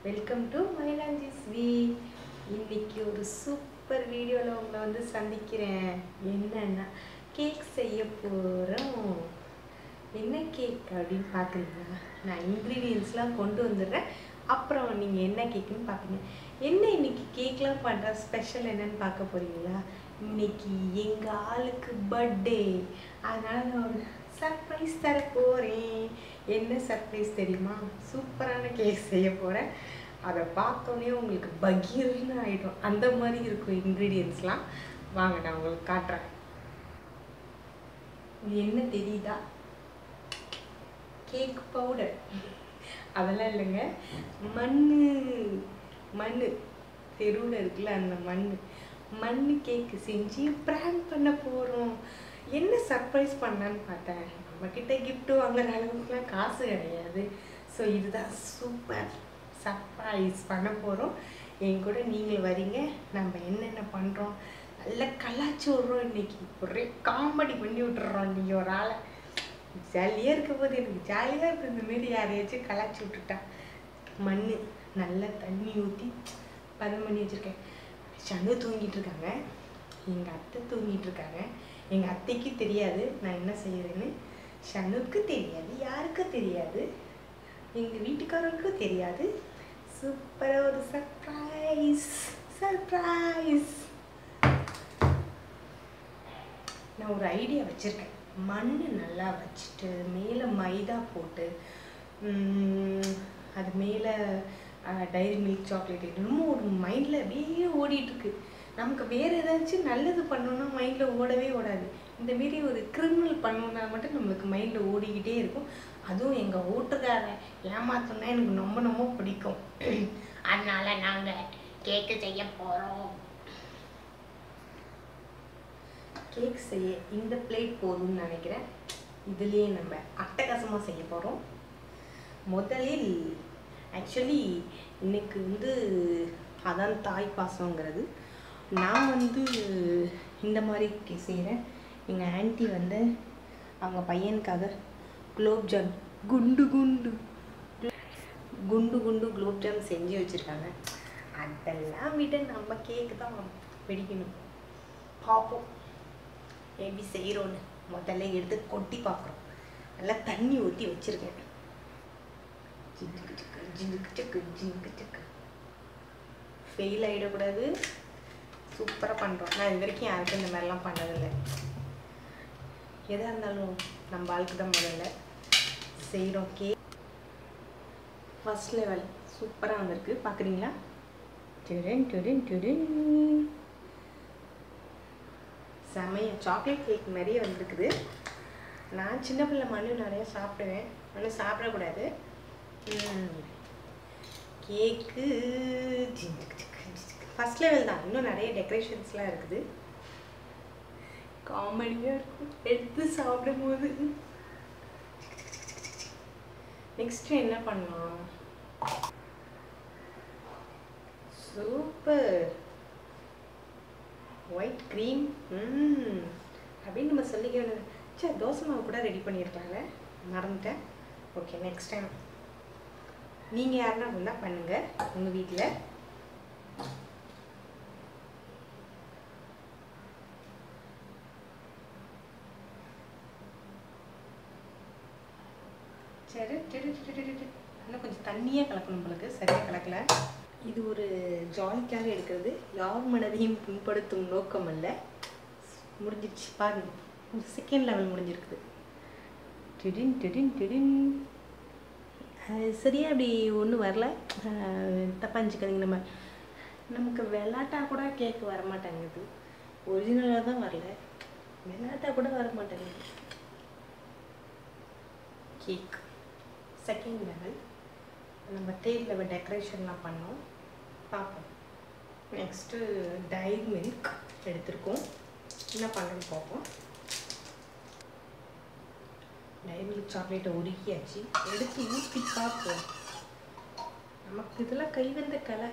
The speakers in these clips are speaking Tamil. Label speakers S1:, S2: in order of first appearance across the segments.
S1: வெல்கம் டு மயிலாஞ்சிஸ் வி இன்னைக்கு ஒரு சூப்பர் வீடியோவில் உங்களை வந்து சந்திக்கிறேன் என்னன்னா கேக் செய்ய போகிறோம் என்ன கேக் அப்படின்னு பார்க்குறீங்களா நான் இன்க்ரீடியன்ஸ்லாம் கொண்டு வந்துடுறேன் அப்புறம் நீங்கள் என்ன கேக்குன்னு பார்ப்பீங்க என்ன இன்னைக்கு கேக்லாம் பண்ணுற ஸ்பெஷல் என்னன்னு பார்க்க போறீங்களா இன்னைக்கு எங்கள் ஆளுக்கு பர்த்டே அதனால நான் ஒரு சர்ப்ரைஸ் தர போகிறேன் என்ன சர்ப்ரைஸ் தெரியுமா சூப்பரான கேக் செய்ய போகிறேன் அதை பார்த்தோன்னே உங்களுக்கு பகீர்னு ஆகிடும் அந்த மாதிரி இருக்கும் இன்க்ரீடியன்ஸ்லாம் வாங்க நான் உங்களுக்கு காட்டுறேன் இது என்ன தெரியுதா கேக் பவுடர் அதெல்லாம் இல்லைங்க மண் மண் தெருவில் இருக்குல்ல அந்த மண் மண் கேக்கு செஞ்சு ப்ராங்க் பண்ண போகிறோம் என்ன சர்ப்ரைஸ் பண்ணான்னு பார்த்தேன் நம்மக்கிட்ட gift வாங்குற அளவுக்குலாம் காசு கிடையாது ஸோ இதுதான் சூப்பர் சர்ப்ரைஸ் பண்ண போகிறோம் என் கூட நீங்கள் வரீங்க நம்ம என்னென்ன பண்ணுறோம் நல்லா கலாச்சி விட்றோம் இன்னைக்கு ஒரே காமெடி பண்ணி விட்டுறோம் இன்னைக்கு ஒரு ஆளை ஜாலியாக இருக்க போது எனக்கு ஜாலியாக இருக்கு இந்த மாரி யாரையாச்சும் கலாச்சி விட்டுட்டா மண் நல்லா தண்ணி ஊற்றி பதம் பண்ணி வச்சுருக்கேன் சனு தூங்கிட்டு இருக்காங்க எங்கள் அத்தை தூங்கிட்டு இருக்காங்க எங்கள் அத்தைக்கு தெரியாது நான் என்ன செய்யறேன்னு ஷனுக்கு தெரியாது யாருக்கும் தெரியாது எங்கள் வீட்டுக்காரருக்கும் தெரியாது சூப்பராக ஒரு சர்ப்ரைஸ் சர்ப்ரைஸ் நான் ஒரு ஐடியா வச்சுருக்கேன் மண் நல்லா வச்சுட்டு மேலே மைதா போட்டு ம், அது மேலே டைரி மில்க் சாக்லேட் என்னமோ ஒரு மைண்டில் அப்படியே ஓடிட்டுருக்கு நமக்கு வேறு ஏதாச்சும் நல்லது பண்ணணும்னா மைண்டில் ஓடவே ஓடாது இந்த மாரி ஒரு கிரிமினல் பண்ணணும்னா மட்டும் நம்மளுக்கு மைண்டில் ஓடிக்கிட்டே இருக்கும் அதுவும் எங்கள் வீட்டுக்காரன் ஏமாத்தோன்னா எனக்கு ரொம்ப ரொம்ப பிடிக்கும் அதனால நாங்கள் கேக்கு செய்ய போகிறோம் கேக் செய்ய இந்த பிளேட் போதும்னு நினைக்கிறேன் இதுலேயே நம்ம அட்டகாசமாக செய்ய போகிறோம் முதலில் ஆக்சுவலி இன்னைக்கு வந்து அதான் தாய் பாசங்கிறது நான் வந்து இந்த மாதிரி செய்கிறேன் எங்கள் ஆன்ட்டி வந்து அவங்க பையனுக்காக குலோப்ஜாம் குண்டு குண்டு குண்டு குண்டு குலோப்ஜாம் செஞ்சு வச்சுருக்காங்க அதெல்லாம் விட நம்ம கேக்கு தான் வெடிக்கணும் பார்ப்போம் எப்படி செய்கிறோன்னு முதல்ல எடுத்து கொட்டி பார்க்குறோம் நல்லா தண்ணி ஊற்றி வச்சுருக்கேன் ஜிஞ்சுக்கு சிக்கு ஜிஞ்சுக்கு சிக்கு ஜிஞ்சுக்கு சிக்கு ஃபெயில் ஆகிடக்கூடாது சூப்பராக பண்ணுறோம் நான் இது வரைக்கும் யாருக்கும் இந்த மாதிரிலாம் பண்ணதில்லை எதாக இருந்தாலும் நம்ம ஆளுக்கு தான் முதல்ல செய்கிறோம் கே ஃபஸ்ட் லெவல் சூப்பராக வந்திருக்கு பார்க்குறீங்களா டுடன் டுடன் டுடன் செமைய சாக்லேட் கேக் நிறைய வந்திருக்குது நான் சின்ன பிள்ளை மண்ணு நிறைய சாப்பிடுவேன் ஆனால் சாப்பிடக்கூடாது கேக்கு ஃபஸ்ட் லெவல் தான் இன்னும் நிறைய டெக்கரேஷன்ஸ்லாம் இருக்குது காமெடியாக இருக்கும் எடுத்து சாப்பிடும்போது நெக்ஸ்ட்டு என்ன பண்ணலாம் சூப்பர் ஒயிட் க்ரீம் ம் அப்படின்னு நம்ம சொல்லிக்கணும் சே தோசை மாவு கூட ரெடி பண்ணியிருக்காங்க மறந்துட்டேன் ஓகே நெக்ஸ்ட் டைம் நீங்கள் யாருன்னா இருந்தால் பண்ணுங்கள் உங்கள் வீட்டில் சரி சரி சரி, சரி, சரி. இன்னும் கொஞ்சம் தண்ணியாக கலக்கணும் உங்களுக்கு சரியாக கலக்கல இது ஒரு ஜாலிக்காக எடுக்கிறது யார் மனதையும் புண்படுத்தும் நோக்கம் அல்ல முடிஞ்சிருச்சு பாருங்க ஒரு செகண்ட் லெவல் முடிஞ்சிருக்குது டிடின் டிடின் டிடின் அது சரியா அப்படி ஒன்றும் வரல தப்பாக இருந்துச்சுக்காதீங்க நம்ம நமக்கு விளாட்டா கூட கேக் வரமாட்டேங்குது ஒரிஜினலாக தான் வரல விளாட்டா கூட வர மாட்டேங்குது கேக் செகண்ட் லெவல் நம்ம தேர்ட் லெவல் டெக்கரேஷன்லாம் பண்ணோம் பார்ப்போம் நெக்ஸ்ட்டு டைரி மில்க் எடுத்திருக்கோம் என்ன பண்ணுறோன்னு பார்ப்போம் டைரி மில்க் சாக்லேட்டை உருக்கியாச்சு எடுத்து ஊற்றி பார்ப்போம் நமக்கு இதெல்லாம் கை வந்த கலை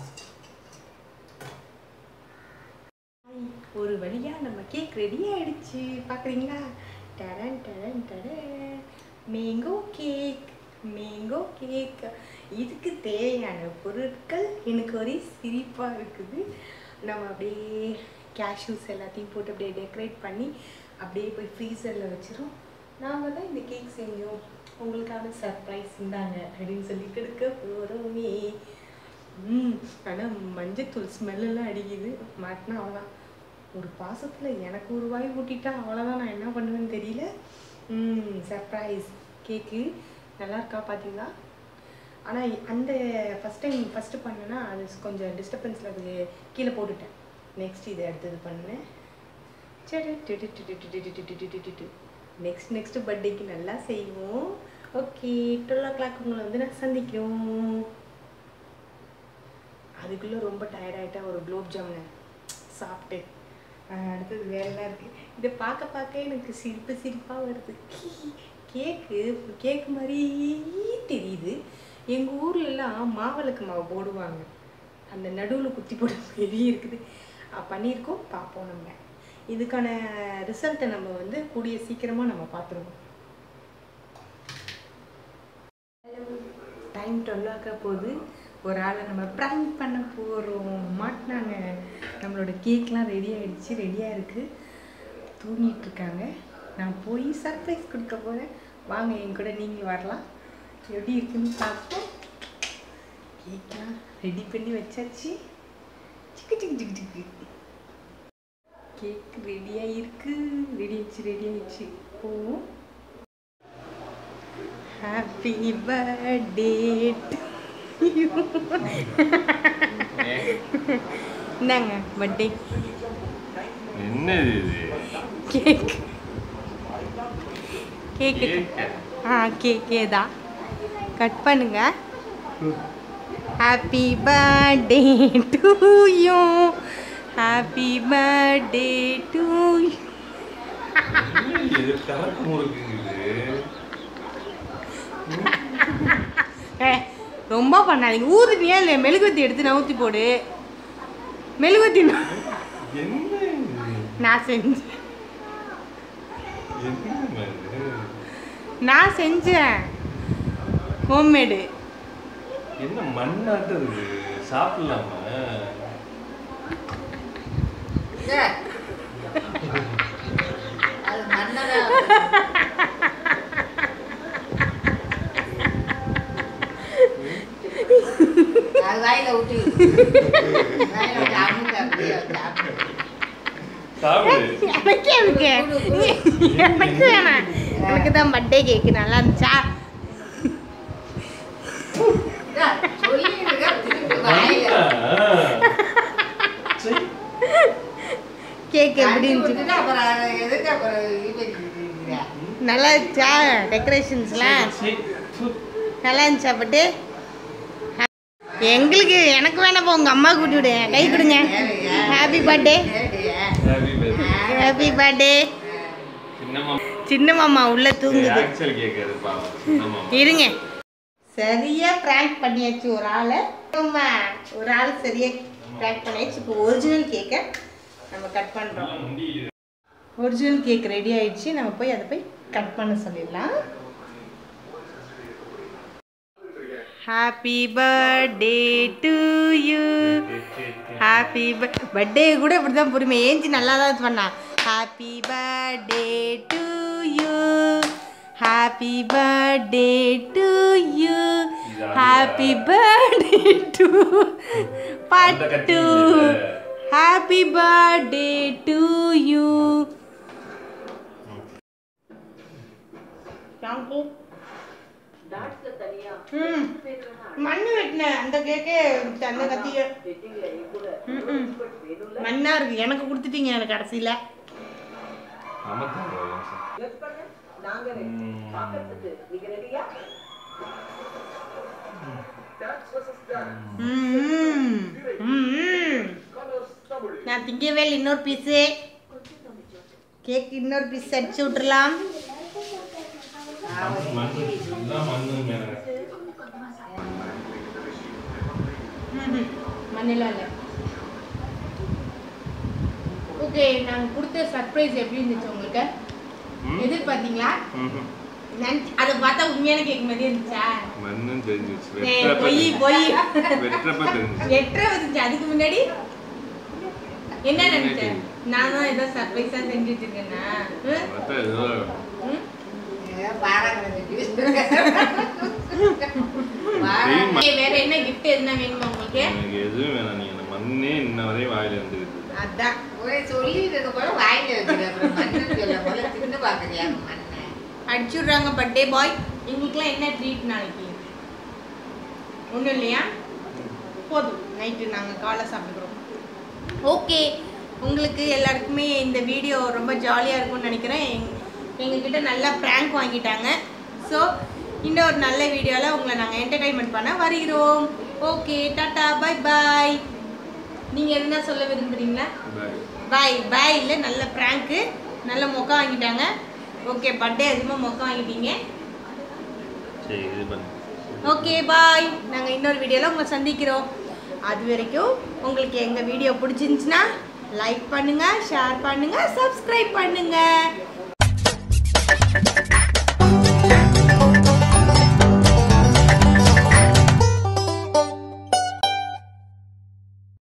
S1: ஒரு வழியா நம்ம கேக் ரெடி ஆயிடுச்சு பார்க்குறீங்களா டடன் டடன் டடன் மேங்கோ கேக் மேங்கோ கேக் இதுக்கு தேவையான பொருட்கள் எனக்கு ஒரே சிரிப்பாக இருக்குது நம்ம அப்படியே கேஷ்யூஸ் எல்லாத்தையும் போட்டு அப்படியே டெக்கரேட் பண்ணி அப்படியே போய் ஃப்ரீசரில் வச்சிரும் நாங்கள் தான் இந்த கேக் செஞ்சோம் உங்களுக்கான சர்ப்ரைஸ் இருந்தாங்க அப்படின்னு சொல்லி கொடுக்க போகிறோமே ம் ஆனால் மஞ்சத்தூள் ஸ்மெல்லாம் அடிக்குது மாட்டினா அவ்வளோதான் ஒரு பாசத்தில் எனக்கு ஒரு வாய் ஊட்டிட்டா அவ்வளோதான் நான் என்ன பண்ணுவேன்னு தெரியல ம் சர்ப்ரைஸ் கேக்கு நல்லா இருக்கா பார்த்தீங்களா ஆனால் அந்த ஃபஸ்ட் டைம் ஃபஸ்ட்டு பண்ணேன்னா அது கொஞ்சம் டிஸ்டர்பன்ஸில் அது கீழே போட்டுட்டேன் நெக்ஸ்ட் இதை அடுத்தது பண்ணேன் சரி நெக்ஸ்ட் நெக்ஸ்ட் பர்த்டேக்கு நல்லா செய்வோம் ஓகே டுவெல் ஓ கிளாக் உங்களை வந்து நான் சந்திக்கிறோம் அதுக்குள்ளே ரொம்ப டயர்டாயிட்டா ஒரு குலோப் ஜாமுனை சாப்பிட்டு அஹ் அடுத்தது வேறெல்லாம் இருக்குது இதை பார்க்க பார்க்க எனக்கு சிரிப்பு சிரிப்பாக வருது கேக்கு கேக் மாதிரி தெரியுது எங்கள் ஊர்லெலாம் மாவிளக்கு மாவு போடுவாங்க அந்த நடுவில் குத்தி போட மாதிரி இருக்குது அஹ் பண்ணியிருக்கோம் பார்ப்போம் நம்ம இதுக்கான ரிசல்ட்டை நம்ம வந்து கூடிய சீக்கிரமாக நம்ம பார்த்துருவோம் டைம் டுவெல்லாக்க போகுது ஒரு ஆளை நம்ம ப்ராங்க் பண்ண போகிறோம் மாட்டினாங்க நம்மளோட கேக்லாம் ரெடி ஆயிடுச்சு ரெடியாக இருக்குது தூங்கிட்டு இருக்காங்க நான் போய் சர்ப்ரைஸ் கொடுக்க போகிறேன் வாங்க என் கூட நீங்கள் வரலாம் எப்படி இருக்குன்னு பார்ப்போம் கேக்லாம் ரெடி பண்ணி வச்சாச்சு சிக்கு சிக்கு சிக்கு சிக்கு கேக் ரெடியாக இருக்கு ரெடி ஆயிடுச்சு ரெடி ஆயிடுச்சு போவோம் ஹாப்பி பர்த்டே என்னங்க பர்த்டே
S2: என்னது இது
S1: கேக் கேக்கு
S2: கேக்கா?
S1: ஆ கேக்கே தான் கட் பண்ணுங்க happy birthday to you happy birthday to
S2: இது கலக்கு முறுக்குங்குது
S1: ஏ ரொம்ப பண்ணாதீங்க ஊதுனியா இல்லையா மெழுகுவத்தி எடுத்து நவுத்தி போடு மெழுகுவத்தி நான்
S2: என்ன இது?
S1: நான் செஞ்சேன்
S2: என்னம்மா இது?
S1: நான் செஞ்சேன் ஹோம்மேடு
S2: என்ன மண்ணாட்டம் இருக்கு சாப்பிடலாமா
S3: அது மன்னரா அது வாயில விட்டு வாயில விட்டு அமுக்கு அப்படியே வந்து அமுக்கு.
S2: சாப்பிடு
S1: எனக்கு இருக்கு எனக்கு வேணாம் எனக்கு தான் பர்த்டே கேக்கு நல்லா இருந்துச்சா
S3: இதா, சொல்லிருக்க, திருப்பி வாயில.
S2: சரி.
S1: கேக் எப்படி
S3: தண்ணி
S1: இருந்துச்சு
S3: ஊத்திட்டு அப்புறம் அதை எதுக்கு அப்புறம் இது பண்ணிட்டு இருக்கிற?
S1: நல்லா இருந்துச்சா டெக்கரேஷன்ஸ்லாம்
S2: சரி, சு.
S1: நல்லா இருந்துச்சா பட்டு எங்களுக்கு எனக்கு வேணாப்பா உங்க அம்மா கூட்டி விடு கை கொடுங்க ஹாப்பி பர்த்டே
S3: சரியா?
S2: Happy birthday.
S1: ஹாப்பி பர்த்டே
S2: சின்ன மாமா.
S1: சின்ன மாமா உள்ள தூங்குது
S2: actual cake அது பாவம். சின்ன மாமா.
S1: இருங்க சரியா ப்ராங்க் பண்ணியாச்சு ஒரு ஆளை ஆமா ஒரு ஆள் சரியா ப்ராங்க் பண்ணியாச்சு இப்போ ஒரிஜினல் கேக்கை நம்ம கட் பண்ணுறோம்
S2: நல்லா முடியுது.
S1: ஒரிஜினல் கேக் ரெடி ஆயிடுச்சு நம்ம போய் அதை போய் கட் பண்ண சொல்லிடலாம் happy birthday to you happy birthday கூட இப்படி தான் பொறுமை ஏஞ்சி நல்லா தான் இது பண்ணா happy birthday to you happy birthday to you happy birthday to
S2: அந்த கத்தி
S1: பட்டு
S2: இல்ல.
S1: ஹாப்பி பர்த்டே டு யூ ம் மண்ணு வெட்டினேன் அந்த கேக்கே அந்த கத்திய ம்ம். மண்ணா இருக்கு எனக்கு கொடுத்துட்டீங்க எனக்கு கடைசியில
S2: நமக்கு ஒரு நிமிஷம். ம்.
S1: ம்ம். ம்ம். நான் திங்கவே இல்லை இன்னொரு பீஸு கேக் இன்னொரு பீஸ் அடிச்சு விட்டுறலாம்
S2: மண்ணு, எல்லாம் மண்ணு மேல.
S1: மண்ணிலாம் இல்லை ஓகே நாங்கள் கொடுத்த சர்ப்ரைஸ் எப்படி இருந்துச்சு உங்களுக்கு
S2: ம்?
S1: எதிர்பார்த்தீங்களா
S2: ம்ஹும்.
S1: நினைச்சு- அதை பார்த்தா உண்மையான கேக் மாதிரி இருந்துச்சா
S2: மண்ணுன்னு தெரிஞ்சிச்சு
S1: ஏய்,
S2: வெற்றப்ப
S1: பொய் பொய்
S2: வெற்றப்ப தெரிஞ்சிச்சு
S1: எட்டரை வந்துச்சு அதுக்கு முன்னாடி என்ன நினைச்சேன் நான் தான் ஏதோ சர்ப்ரைஸா செஞ்சு வச்சிருக்கேன்னா ம்?
S2: பார்த்தா ஏதோ
S1: ம்?
S3: ஏதோ பாராட்டுறது. பாராட்டு.
S1: ஏய், வேற என்ன கிஃப்ட் எதுனா வேணுமா உங்களுக்கு
S2: எனக்கு எதுவும் வேணாம் நீ அந்த மண்ணே இன்ன வரையும் வாயில வந்துருக்கு
S1: அதான்
S3: ஒரே சொல்லிட்டு கூட வாயில வச்சுக்க அப்புறம் மண்ணுன்னு சொல்ல போல தின்னு பாக்குறியா மண்ணை
S1: அடிச்சுடுறாங்க பர்த்டே பாய் எங்களுக்குலாம் என்ன ட்ரீட் நாளைக்கு ஒன்றும் இல்லையா போதும் நைட்டு நாங்கள் காலை சாப்பிட்டுக்கிறோம் ஓகே உங்களுக்கு எல்லாருக்குமே இந்த வீடியோ ரொம்ப ஜாலியாக இருக்கும்னு நினைக்கிறேன் எங் எங்ககிட்ட நல்லா ப்ராங்க் வாங்கிட்டாங்க ஸோ இன்னொரு நல்ல வீடியோவில் உங்களை நாங்கள் என்டர்டைன்மெண்ட் பண்ண வருகிறோம் ஓகே டாட்டா பை பாய் நீங்கள் எதுனா சொல்ல விரும்புகிறீங்களா
S2: பாய்
S1: பாய் பாய் இல்லை நல்ல ப்ராங்க்கு நல்ல மொக்கா வாங்கிட்டாங்க ஓகே பர்த்டே அதிகமாக மொக்கா வாங்கிட்டீங்க
S2: சரி இது பண்ணு
S1: ஓகே பாய் நாங்கள் இன்னொரு வீடியோவில் உங்களை சந்திக்கிறோம் அது வரைக்கும் உங்களுக்கு எங்கள் வீடியோ பிடிச்சிருந்துச்சுன்னா லைக் பண்ணுங்கள் ஷேர் பண்ணுங்கள் சப்ஸ்கிரைப் பண்ணுங்கள்